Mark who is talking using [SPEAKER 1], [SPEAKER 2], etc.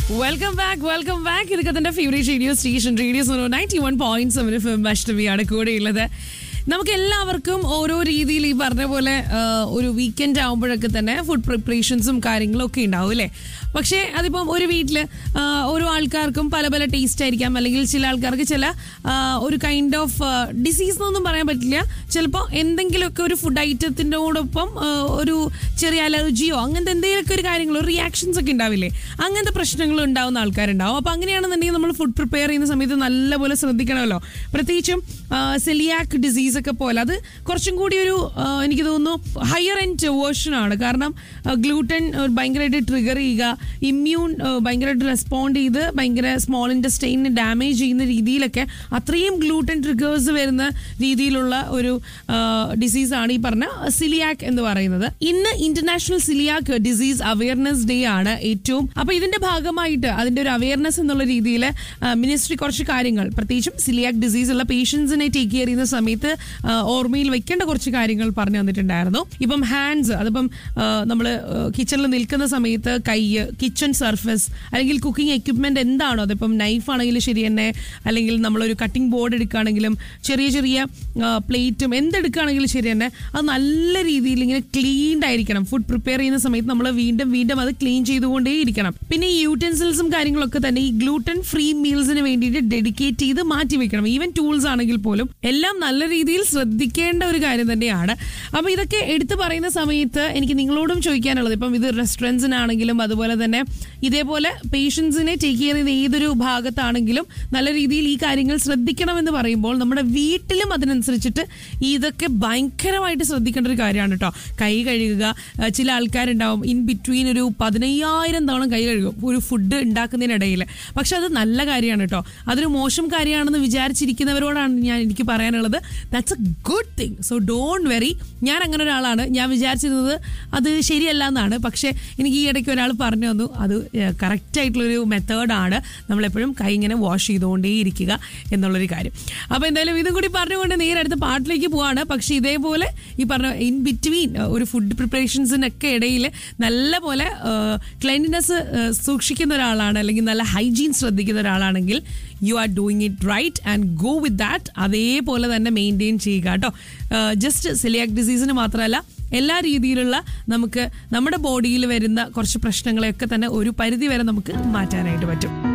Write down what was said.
[SPEAKER 1] welcome back welcome back ഇതൊക്കെ തന്റെ favourite radio station radio സോണോ ninety one point seven F M അഷ്ടമിയാണ് കൂടെയുള്ളത് നമുക്ക് എല്ലാവർക്കും ഓരോ രീതിയിൽ ഈ പറഞ്ഞ പോലെ ആ, ഒരു വീക്കെൻഡ് ആകുമ്പോഴൊക്കെ തന്നെ ഫുഡ് പ്രിപ്പറേഷൻസും കാര്യങ്ങളും ഒക്കെ ഉണ്ടാവും അല്ലേ പക്ഷേ അതിപ്പം ഒരു വീട്ടിൽ ഓരോ ആൾക്കാർക്കും പല പല ടേസ്റ്റ് ആയിരിക്കാം അല്ലെങ്കിൽ ചില ആൾക്കാർക്ക് ചില ആ, ഒരു കൈൻഡ് ഓഫ് ഡിസീസ് എന്നൊന്നും പറയാൻ പറ്റില്ല ചിലപ്പോൾ എന്തെങ്കിലുമൊക്കെ ഒരു ഫുഡ് ഐറ്റത്തിനോടൊപ്പം ആ, ഒരു ചെറിയ അലർജിയോ അങ്ങനത്തെ എന്തെങ്കിലുമൊക്കെ ഒരു കാര്യങ്ങളോ റിയാക്ഷൻസ് ഒക്കെ ഉണ്ടാവില്ലേ അങ്ങനത്തെ പ്രശ്നങ്ങൾ ഉണ്ടാവുന്ന ആൾക്കാരുണ്ടാവും അപ്പോൾ അങ്ങനെയാണെന്നുണ്ടെങ്കിൽ നമ്മൾ ഫുഡ് പ്രിപ്പയർ ചെയ്യുന്ന സമയത്ത് നല്ലപോലെ ശ്രദ്ധിക്കണമല്ലോ പ്രത്യേകിച്ചും സെലിയാക് ഡിസീസ് ഒക്കെ പോലെ അത് കുറച്ചും കൂടി ഒരു ആ, എനിക്ക് തോന്നുന്നു ഹയർ എൻഡ് വേർഷൻ ആണ് കാരണം ഗ്ലൂട്ടൻ ഭയങ്കരമായിട്ട് ട്രിഗർ ചെയ്യുക ഇമ്മ്യൂൺ ഭയങ്കരമായിട്ട് റെസ്പോണ്ട് ചെയ്ത് ഭയങ്കര സ്മോൾ ഇൻഡസ്റ്റൈനെ ഡാമേജ് ചെയ്യുന്ന രീതിയിലൊക്കെ അത്രയും ഗ്ലൂട്ടൻ ട്രിഗേഴ്സ് വരുന്ന രീതിയിലുള്ള ഒരു ഡിസീസാണ് ഈ പറഞ്ഞ സിലിയാക് എന്ന് പറയുന്നത് ഇന്ന് international coeliac disease awareness day ആണ് ഏറ്റവും അപ്പൊ ഇതിന്റെ ഭാഗമായിട്ട് അതിന്റെ ഒരു അവയർനെസ് എന്നുള്ള രീതിയിൽ മിനിസ്ട്രി കുറച്ച് കാര്യങ്ങൾ പ്രത്യേകിച്ചും സിലിയാക് ഡിസീസ് ഉള്ള പേഷ്യൻസിനെ ടേക്ക് കെയർ ചെയ്യുന്ന സമയത്ത് ആ, ഓർമ്മയിൽ വെക്കേണ്ട കുറച്ച് കാര്യങ്ങൾ പറഞ്ഞു തന്നിട്ടുണ്ടായിരുന്നു ഇപ്പം ഹാൻഡ്സ് അതിപ്പം നമ്മൾ കിച്ചണിൽ നിൽക്കുന്ന സമയത്ത് കൈ കിച്ചൺ സർഫസ് അല്ലെങ്കിൽ കുക്കിംഗ് എക്യുപ്മെന്റ് എന്താണോ അതിപ്പം നൈഫ് ആണെങ്കിലും ശരി തന്നെ അല്ലെങ്കിൽ നമ്മളൊരു കട്ടിംഗ് ബോർഡ് എടുക്കുകയാണെങ്കിലും ചെറിയ ചെറിയ പ്ലേറ്റും എന്തെടുക്കുകയാണെങ്കിലും ശരി തന്നെ അത് നല്ല രീതിയിൽ ഇങ്ങനെ ക്ലീൻഡ് ആയിരിക്കണം ഫുഡ് പ്രിപ്പയർ ചെയ്യുന്ന സമയത്ത് നമ്മൾ വീണ്ടും വീണ്ടും അത് ക്ലീൻ ചെയ്തുകൊണ്ടേ ഇരിക്കണം പിന്നെ ഈ യൂട്ടൻസിൽസും കാര്യങ്ങളൊക്കെ തന്നെ ഈ ഗ്ലൂട്ടൻ ഫ്രീ മീൽസിന് വേണ്ടിയിട്ട് ഡെഡിക്കേറ്റ് ചെയ്ത് മാറ്റി വെക്കണം ഈവൻ ടൂൾസ് ആണെങ്കിൽ പോലും എല്ലാം നല്ല രീതിയിൽ ശ്രദ്ധിക്കേണ്ട ഒരു കാര്യം തന്നെയാണ് അപ്പൊ ഇതൊക്കെ എടുത്തു പറയുന്ന സമയത്ത് എനിക്ക് നിങ്ങളോടും ചോദിക്കാനുള്ളത് ഇപ്പം ഇത് റെസ്റ്റോറൻറ്റ്സിനാണെങ്കിലും അതുപോലെ തന്നെ ഇതേപോലെ പേഷ്യൻസിനെ ടേക്ക് കെയർ ചെയ്യുന്ന ഏതൊരു ഭാഗത്താണെങ്കിലും നല്ല രീതിയിൽ ഈ കാര്യങ്ങൾ ശ്രദ്ധിക്കണമെന്ന് പറയുമ്പോൾ നമ്മുടെ വീട്ടിലും അതിനനുസരിച്ചിട്ട് ഇതൊക്കെ ഭയങ്കരമായിട്ട് ശ്രദ്ധിക്കേണ്ട ഒരു കാര്യമാണ് കേട്ടോ കൈ കഴുകുക ആ, ചില ആൾക്കാരുണ്ടാവും ഇൻ ബിറ്റ്വീൻ ഒരു പതിനയ്യായിരം തവണ കൈ കഴുകും ഒരു ഫുഡ് ഉണ്ടാക്കുന്നതിനിടയിൽ പക്ഷെ അത് നല്ല കാര്യമാണ് കേട്ടോ അതൊരു മോശം കാര്യമാണെന്ന് വിചാരിച്ചിരിക്കുന്നവരോടാണ് ഞാൻ എനിക്ക് പറയാനുള്ളത് that's a good thing so don't worry ഞാൻ അങ്ങനെ ഒരാളാണ് ഞാൻ വിചാരിച്ചിരുന്നത് അത് ശരിയല്ല എന്നാണ് പക്ഷേ എനിക്ക് ഈ ഇടയ്ക്ക് ഒരാൾ പറഞ്ഞു തന്നു അത് കറക്റ്റ് ആയിട്ടുള്ളൊരു മെത്തേഡാണ് നമ്മളെപ്പോഴും കൈ ഇങ്ങനെ വാഷ് ചെയ്തുകൊണ്ടേ ഇരിക്കുക എന്നുള്ളൊരു കാര്യം അപ്പോൾ എന്തായാലും ഇതും കൂടി പറഞ്ഞുകൊണ്ട് നേരെ അടുത്ത പാട്ടിലേക്ക് പോവാണ് പക്ഷേ ഇതേപോലെ ഈ പറഞ്ഞ ഇൻ ബിറ്റ്വീൻ ഒരു ഫുഡ് പ്രിപ്പറേഷൻസിനൊക്കെ ഇടയിൽ നല്ല പോലെ ക്ലൈൻലിനെസ് സൂക്ഷിക്കുന്ന ഒരാളാണ് അല്ലെങ്കിൽ നല്ല ഹൈജീൻ ശ്രദ്ധിക്കുന്ന ഒരാളാണെങ്കിൽ you are doing it right and go with that അതേപോലെ തന്നെ മെയിൻറ്റെയിൻ ചെയ്യുക കേട്ടോ ജസ്റ്റ് സെലിയാക് ഡിസീസിന് മാത്രമല്ല എല്ലാ രീതിയിലുള്ള നമുക്ക് നമ്മുടെ ബോഡിയിൽ വരുന്ന കുറച്ച് പ്രശ്നങ്ങളെയൊക്കെ തന്നെ ഒരു പരിധി വരെ നമുക്ക് മാറ്റാനായിട്ട് പറ്റും